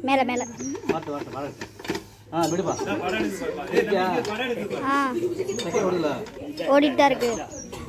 மேலே மேலே பார்த்து பார்த்து படம் எடுத்து. ஆ விடுப்பா இருக்கியா ஆ செகண்ட் ஓடுல ஓடிட்டு தான் இருக்கு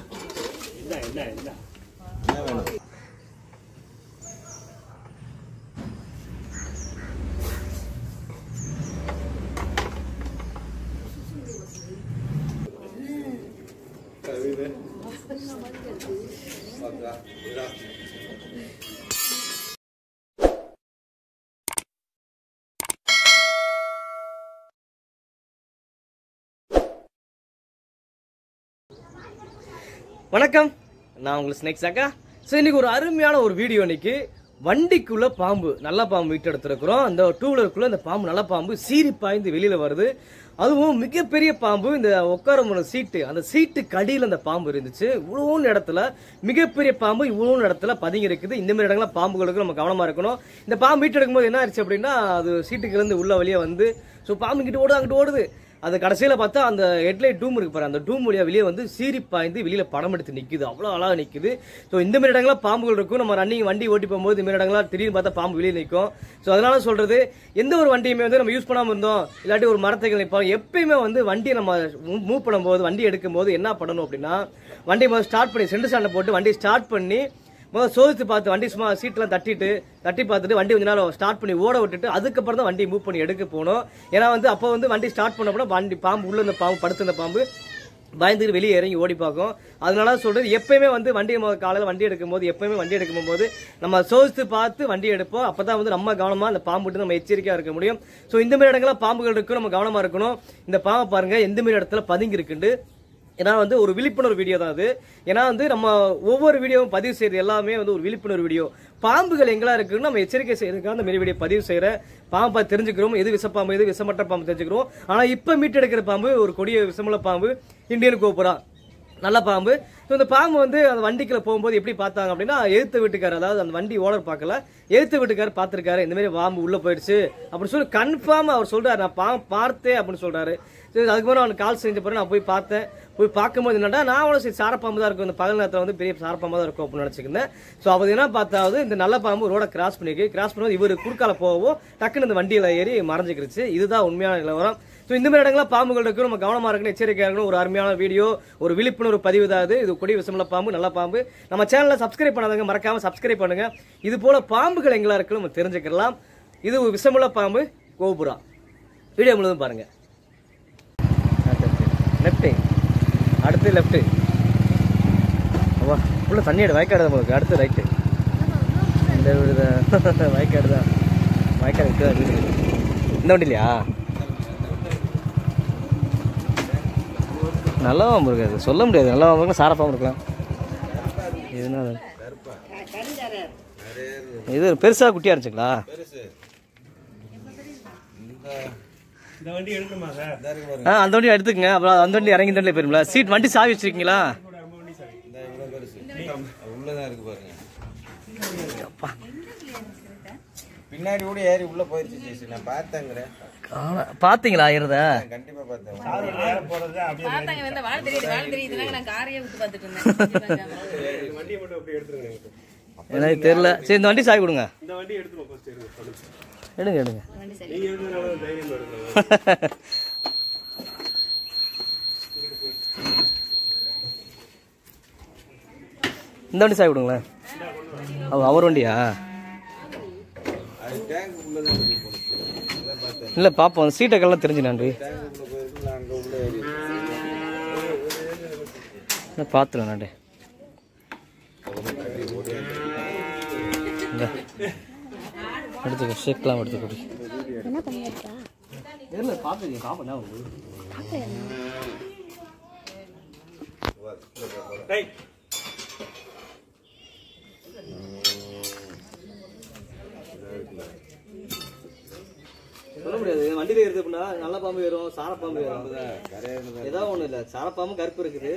வணக்கம் நான் உங்களுக்கு ஸ்னேக்ஸ் அக்கா ஸோ இன்னைக்கு ஒரு அருமையான ஒரு வீடியோ இன்னைக்கு வண்டிக்குள்ள பாம்பு நல்ல பாம்பு வீட்டு எடுத்துருக்குறோம் அந்த டூ வீலருக்குள்ள இந்த பாம்பு நல்ல பாம்பு சீறி பாய்ந்து வெளியில வருது அதுவும் மிகப்பெரிய பாம்பு இந்த உட்கார போன சீட்டு அந்த சீட்டு கடியில் அந்த பாம்பு இருந்துச்சு இவ்வளோன்னு இடத்துல மிகப்பெரிய பாம்பு இவ்வளோன்னு இடத்துல பதுங்கி இருக்குது இந்த மாதிரி இடங்கள்ல பாம்புகளுக்கு நம்ம கவனமா இருக்கணும் இந்த பாம்பு வீட்டு எடுக்கும்போது என்ன ஆயிடுச்சு அப்படின்னா அது சீட்டுக்கு இருந்து உள்ள வழியா வந்து ஸோ பாம்பு இங்கிட்டு ஓடுது அங்கிட்டு ஓடுது அது கடைசியில பார்த்தா அந்த ஹெட்லைட் டூம் இருக்கு பாரு அந்த டூம் வழியா வெளியே வந்து சீறி பாய்ந்து வெளியில படம் எடுத்து நிக்குது அவ்வளவு அழகா நிக்குது ஸோ இந்த மாதிரி இடங்களா பாம்புகள் இருக்கும் நம்ம ரன்னிங் வண்டி ஓட்டி போகும்போது இந்த மாதிரி இடங்களா திடீர்னு பார்த்தா பாம்பு வெளியே நிற்கும் ஸோ அதனால சொல்றது எந்த ஒரு வண்டியுமே வந்து நம்ம யூஸ் பண்ணாம இருந்தோம் இல்லாட்டி ஒரு மரத்துக்கு நிற்போம் எப்பயுமே வந்து வண்டியை நம்ம மூவ் பண்ணும்போது வண்டி எடுக்கும்போது என்ன பண்ணணும் அப்படின்னா வண்டியை முதல்ல ஸ்டார்ட் பண்ணி சென்டர் ஸ்டாண்டை போட்டு வண்டியை ஸ்டார்ட் பண்ணி முதல்ல சோதித்து பார்த்து வண்டி சும்மா சீட்லாம் தட்டிட்டு தட்டி பார்த்துட்டு வண்டி கொஞ்ச நேரம் ஸ்டார்ட் பண்ணி ஓட விட்டுட்டு அதுக்கப்புறம் தான் வண்டி மூவ் பண்ணி எடுக்க போகணும் ஏன்னா வந்து அப்போ வந்து வண்டி ஸ்டார்ட் பண்ணப்போ வண்டி பாம்பு உள்ள இந்த பாம்பு படுத்திருந்த பாம்பு பயந்துட்டு வெளியே இறங்கி ஓடி பார்க்கும் அதனால சொல்றது எப்பயுமே வந்து வண்டி நம்ம காலையில் வண்டி எடுக்கும் போது எப்பயுமே வண்டி எடுக்கும் போது நம்ம சோதித்து பார்த்து வண்டி எடுப்போம் அப்பதான் வந்து நம்ம கவனமா அந்த பாம்பு விட்டு நம்ம எச்சரிக்கையா இருக்க முடியும் ஸோ இந்த மாதிரி இடங்கள்லாம் பாம்புகள் இருக்கும் நம்ம கவனமா இருக்கணும் இந்த பாம்பை பாருங்க எந்த மாதிரி இடத்துல பதுங்கி இருக்குண்டு ஏன்னா வந்து ஒரு விழிப்புணர்வு வீடியோ தான் அது ஏன்னா வந்து நம்ம ஒவ்வொரு வீடியோவும் பதிவு செய்யறது எல்லாமே வந்து ஒரு விழிப்புணர்வு வீடியோ பாம்புகள் எங்கெல்லாம் இருக்குன்னு நம்ம எச்சரிக்கை செய்யறதுக்காக அந்த மாரி வீடியோ பதிவு செய்யற பாம்பு பார்த்து தெரிஞ்சுக்கிறோம் எது விஷப்பாம்பு எது விஷமற்ற பாம்பு தெரிஞ்சுக்கிறோம் ஆனா இப்ப மீட்டெடுக்கிற பாம்பு ஒரு கொடிய விஷமுள்ள பாம்பு இந்தியன் கோபுரா நல்ல பாம்பு ஸோ இந்த பாம்பு வந்து அந்த வண்டிக்குள்ள போகும்போது எப்படி பார்த்தாங்க அப்படின்னா எழுத்து வீட்டுக்காரர் அதாவது அந்த வண்டி ஓனர் பார்க்கல எழுத்து வீட்டுக்காரர் பார்த்திருக்காரு இந்த மாதிரி பாம்பு உள்ள போயிடுச்சு அப்படின்னு சொல்லி கன்ஃபார்ம் அவர் சொல்றாரு நான் பாம்பு பார்த்தேன் அப்படின்னு சொல்றாரு சரி அதுக்கப்புறம் அவனுக்கு கால் செஞ்ச பிறகு நான் போய் பார்த்தேன் போய் பார்க்கும்போது என்னடா நான் அவ்வளோ சரி சாரப்பாம்பு தான் இருக்கும் இந்த பகல் நேரத்தில் வந்து பெரிய சாரப்பாம்பு தான் இருக்கும் அப்படின்னு நினச்சிருந்தேன் ஸோ அவர் என்ன பார்த்தாவது இந்த நல்ல பாம்பு ரோட கிராஸ் பண்ணிருக்கு கிராஸ் பண்ணும்போது இவர் குறுக்கால போகவோ டக்குன்னு இந்த வண்டியில் ஏறி மறைஞ்சிக்கிருச்சு இதுதான் உண்மையான நிலவரம் ஸோ இந்த மாதிரி இடங்கள்லாம் பாம்புகள் இருக்கு நம்ம கவனமா இருக்கணும் எச்சரிக்கையா இருக்கணும் ஒரு அருமையான வீடியோ ஒரு விழிப்புணர்வு பதிவு தான் இது இது கொடி விஷமுள்ள பாம்பு நல்ல பாம்பு நம்ம சேனலை சப்ஸ்கிரைப் பண்ணாதவங்க மறக்காம சப்ஸ்கிரைப் பண்ணுங்க இது போல பாம்புகள் எங்கெல்லாம் இருக்குன்னு நம்ம தெரிஞ்சுக்கலாம் இது ஒரு விஷமுள்ள பாம்பு கோபுரா வீடியோ முழுவதும் பாருங்க லெஃப்ட்டு அடுத்து லெஃப்ட்டு வா உள்ள தண்ணி எடு வயக்காடு தான் உங்களுக்கு அடுத்து ரைட்டு இந்த வீடு தான் வயக்காடு தான் வயக்காடு விட்டு தான் வீடு இருக்கு. இந்த வண்டிலையா நல்லா பாம்பு இருக்காது சொல்ல முடியாது நல்லா பாம்பு இருக்கலாம் சார பாம்பு இருக்கலாம் இதுனா இது பெருசா குட்டியா இருந்துச்சுங்களா இந்த வண்டி எடுக்கணுமா சார் ஆ அந்த வண்டி எடுத்துக்கங்க அப்புறம் அந்த வண்டி இறங்கி இந்த வண்டியில் போயிருங்களா சீட் வண்டி சாவி வச்சிருக்கீங்களா உள்ளதான் இருக்கு பாருங்க பின்னாடி கூட ஏறி உள்ள போயிருச்சு ஜெய்சி நான் பார்த்தேங்கிறேன் காண- பாத்தீங்களா இருந்த கண்டிப்பா பார்த்தேன் போறது அப்படியே பார்த்தாங்க வந்து வாழ தெரியுது வாழ தெரியுதுனாங்க நான் காரையே விட்டு பார்த்துட்டு இருந்தேன் வண்டியை மட்டும் அப்படியே எடுத்துருங்க எனக்கு. எனக்கு தெரியல சரி இந்த வண்டி சாவி கொடுங்க இந்த வண்டி எடுத்துருவோம் ஃபர்ஸ்ட் எடுங்க சொல்லுங்க. எடுங்க எடுங்க நீங்க எடுத்ததுனால தான் தைரியம் எடுக்கணும் இந்த வண்டி சாவி கொடுங்களேன் அவ அவர் வண்டியா அது டேங்க் உள்ளதான் இருக்கு போனுச்சு அதான் பார்த்தேன் இல்லை பாப்போம் சீட்டக்கெல்லாம் தெரிஞ்சு நன்றி டேங்க் உள்ள போயிருக்கு நான் அங்க உள்ள ஏறி பார்த்துருவேன் நன்றி இந்தா. எடுத்துக்கோ ஷேக்லாம் எடுத்து கொடு என்ன பண்ணிருக்கா தெரியல பார்த்துக்கங்க பாப்பா ரைட் சொல்ல முடியாது வண்டியில ஏறுது அப்படின்னா நல்ல பாம்பு ஏறும் சார பாம்பு ஏறும் ஏதாவது ஒண்ணு இல்ல சார பாம்பு கருப்பு இருக்குது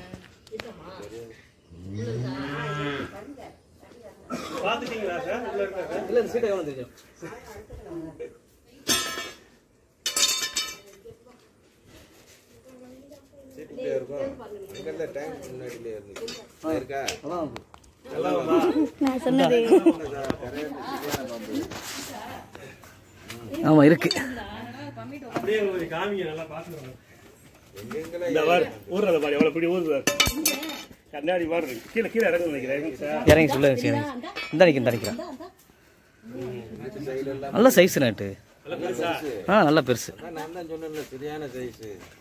பாத்துட்டீங்களா சார் உள்ள இருக்கா சார் இல்ல இந்த சீட்டை எவ்வளவு தெரியும் சீட்டுக்குள்ளே இருக்கும் எங்க இருந்தா டேங்க் முன்னாடியிலே இருந்துச்சு இருக்கா அதான் நான் சொன்னது கரையா இருந்துச்சு பாம்பு ஆமா இருக்கு அப்படியே உங்களுக்கு காமிங்க நல்லா பாத்துக்கோங்க எங்கெங்கெல்லாம் இந்த வார் ஊர்றத பாரு எவ்வளவு பிடி ஊர் கண்ணாடி மாதிரி இருக்கு கீழே கீழே இறங்க நினைக்கிறேன் இறங்கி சார் இறங்கி சொல்ல இறங்கி இந்த நிற்க இந்த நிற்கிறேன் சைடு எல்லாம் நல்ல சைஸ் நட்டு நல்லா பெருசா ஆ நல்ல பெருசு அதான் நான் தான் சொன்னேன்ல சரியான சைஸ்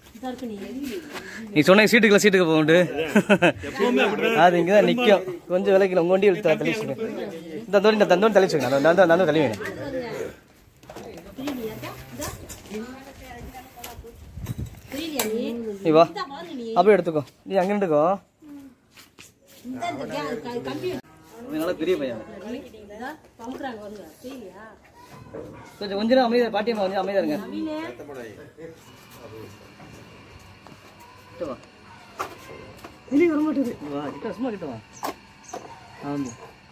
நீ சொன்ன சீட்டுக்குள்ள சீட்டுக்கு போகுண்டு எப்பவுமே அப்படிதான் அது இங்கே தான் நிற்கும் கொஞ்சம் விலைக்கு உங்க வண்டி இழுத்து தள்ளி வச்சுங்க இந்த தோடி இந்த தந்தோடி தள்ளி வச்சுங்க நான் அந்த அந்த தள்ளி வேணும் நீ வா அப்படியே எடுத்துக்கோ நீ அங்க நின்றுக்கோ அவன் நல்ல பெரிய பையன் கொஞ்சம் கொஞ்ச நேரம் அமைதியா பாட்டியம்மா கொஞ்சம் அமைதியா இருங்க கிட்ட வா வெளியே வர மாட்டேது வா கிட்ட சும்மா கிட்ட வா ஆமா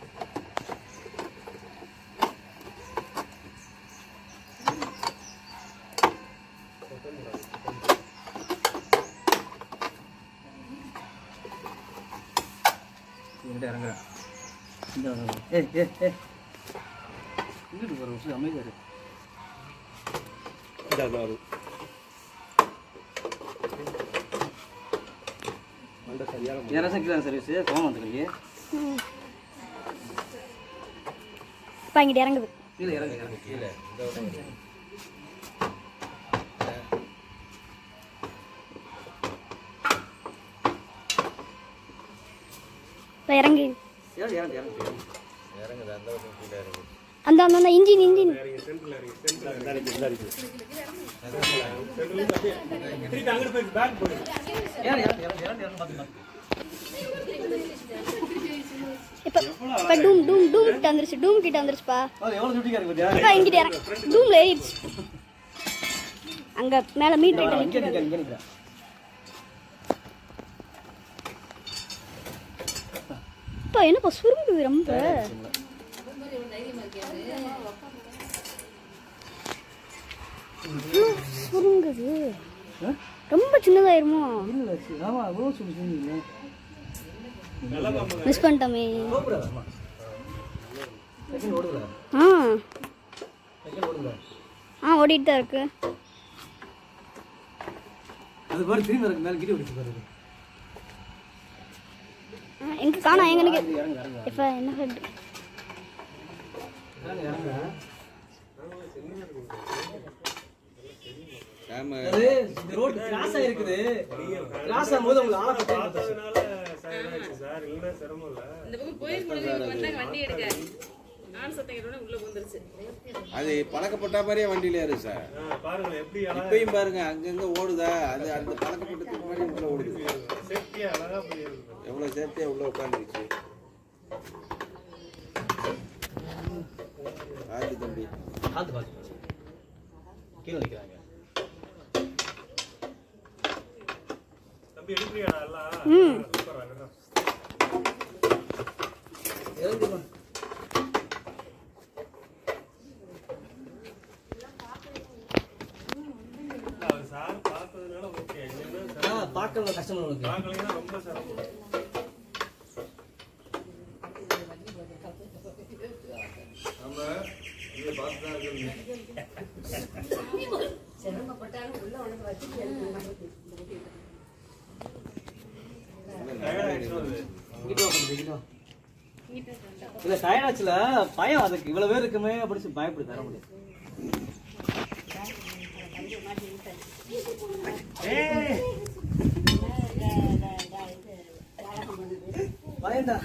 இங்கிட்ட இறங்குறேன் இந்த ஏய் ஏய் ஏய் இங்கிட்டு போகிற ஒரு அமைதியா இரு இதா, இதா, அது. யாராச்சும் கீழே சர்வீஸ் கோவம் வந்துருக்கு இப்போ இங்கிட்ட இறங்குது கீழே இறங்கு இறங்கு கீழே இந்த ஒரு இப்போ இறங்கு இறங்கு இறங்கு இறங்கு இறங்குது அந்த ஒரு கீழே இறங்குது அந்த அந்த அந்த இன்ஜின் இன்ஜின் இதா இருக்கு, இதா இருக்கு. திருப்பி அங்கிட்டு போய் பேக் போடு ஏன் இறங்கு இறங்கு இறங்கு இறங்கு பார்த்து இப்போ இப்போ டூம் டூம் டூம் கிட்ட வந்துருச்சு டூம் கிட்ட வந்துருச்சுப்பா அது எவ்வளோ சுட்டிக்கா இருக்கு பார்த்தியா இப்போ இங்கிட்ட இறங்க டூம்ல ஏறிடுச்சு அங்க மேல மீட்டர் கிட்ட இங்கே நிற்கிறது நிற்கிறேன் இங்கே நிற்கிறேன் இப்போ என்னப்பா சுருங்குது ரொம்ப இவ்வளோ சுருங்குது ரொம்ப சின்னதாயிருமோ இல்லை ஆமாம் அவ்வளோ சுடி சுண்டிங்க மிஸ் பண்ணிட்டோமே கோபுரம் செகண்ட் ஓடுதா ஆ செகண்ட் ஓடுதா ஆ ஓடிட்டு தான் இருக்கு அது பாரு திரும்பி இருக்கு மேலே கிட்டி ஓடிச்சு பாருங்க ஆ, எங்க காணோம் எங்க நிக்க இறங்கு இறங்கு இப்போ என்ன ஹெட் இறங்கு இறங்கு ஆமா அது இந்த ரோடு கிராஸ் ஆயிருக்குது கிராஸ் ஆகும்போது உங்களுக்கு ஆளை பத்தி அதனால சார் இதாச்சு சார் இல்லைன்னா சிரமம் இல்ல இந்த பக்கம் போயிருக்கணும் வந்தாங்க வண்டி எடுக்க நான் சத்தம் கேட்டோட உள்ள வந்துருச்சு அது பழக்கப்பட்ட மாதிரியே வண்டியில ஏறு சார் ஆ, பாருங்களேன் எப்படி அழகா இப்பயும் பாருங்க அங்கங்க ஓடுதா அது அந்த பழக்கப்பட்டதுக்கு முன்னாடி உள்ள ஓடுது சேஃப்டியா அழகா போயிருக்கு எவ்வளவு சேஃப்டியா உள்ள உட்காந்துருச்சு ஆதி தம்பி பார்த்து பார்த்து கீழே நிற்கிறாங்க தம்பி எடுக்கிறியாடா எல்லாம் சூப்பரா இருக்கட்டும். இறங்குமா அவர் சார் பார்த்ததுனால ஓகே இல்லைன்னா ஆ பார்க்க கஷ்டமா உனக்கு பார்க்கலைன்னா ரொம்ப சிரமம் இங்கிட்டு வா, கொஞ்சம் இங்கிட்டு வா. இல்ல டயர்டாச்சுல பயம் அதுக்கு இவ்வளவு பேர் இருக்குமே அப்படின்னு சொல்லி பயப்படி தர முடியாது ஏய். பயந்தா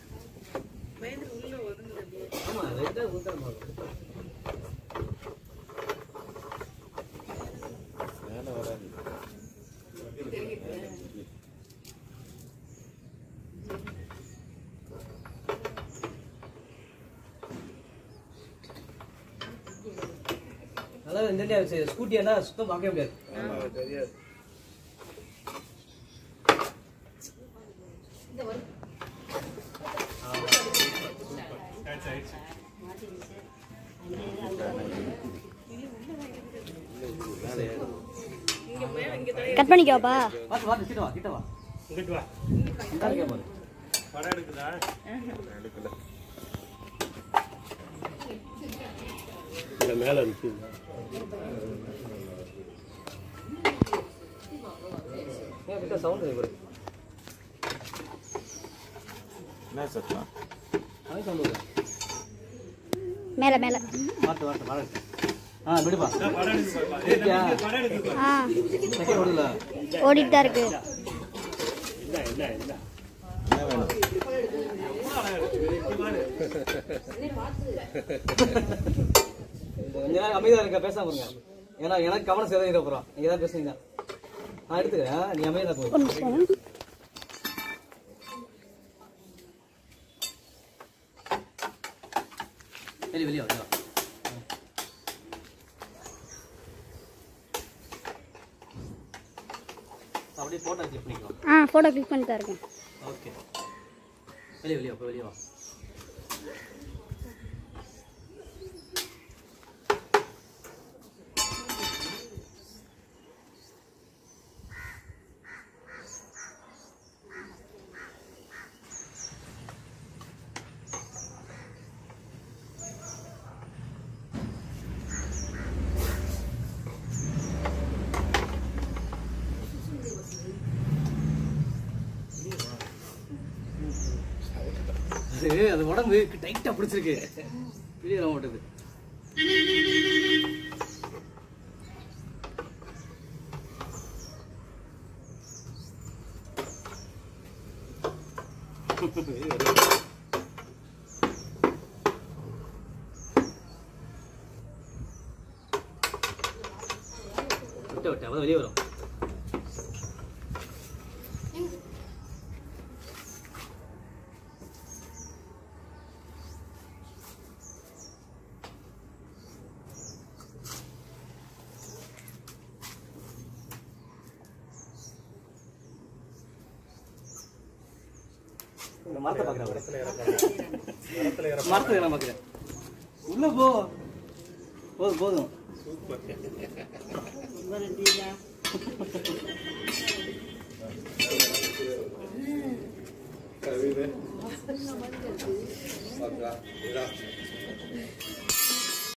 ஆமா லைட்டா ஊத்தணும் போல. மேல வராது நல்லா இந்த ஸ்கூட்டி என்ன சுத்தம் பார்க்கவே முடியாது கட் பண்ணிக்கோப்பா பார்த்து பார்த்து கிட்ட வா கிட்ட வா இங்கிட்டு வா இந்த இருக்கே பாரு படம் எடுக்குதா எடுக்கல இல்ல மேலே நிற்குது ஏன் கிட்ட சவுண்ட் இருக்கு என்ன சத்தம் அது சவுண்ட் வருது மேலே மேலே வாட்டு வாட்டு மழை ஆ விடுப்பா இருக்கியா ஆ செகண்ட் ஓடுல ஓடிட்டு தான் இருக்கு என்ன என்ன என்ன என்ன வேணும் கொஞ்ச நேரம் அமைதியா இருக்க பேசாம இருங்க ஏன்னா எனக்கு கவனம் சேதம் அப்புறம் நீங்க தான் பேசுறீங்க நான் எடுத்துக்கிறேன் நீ அமைதியா போதும் ஒரு நிமிஷம் வெளியே வெளியே வா அப்படியே போட்டோ கிளிக் பண்ணிக்கலாம் ஆ ஃபோட்டோ கிளிக் பண்ணி தான் இருக்கேன் ஓகே வெளியே வெளியே அப்போ வெளியே வா அது அது உடம்பு டைட்டா பிடிச்சிருக்கு வெளியே வர மாட்டேது விட்ட விட்ட அதான் வெளியே வரும் இந்த மரத்தை பார்க்குறேன் மரத்தை நான் பார்க்குறேன் உள்ள போ போதும் போதும் கவிதை பாக்கா இதா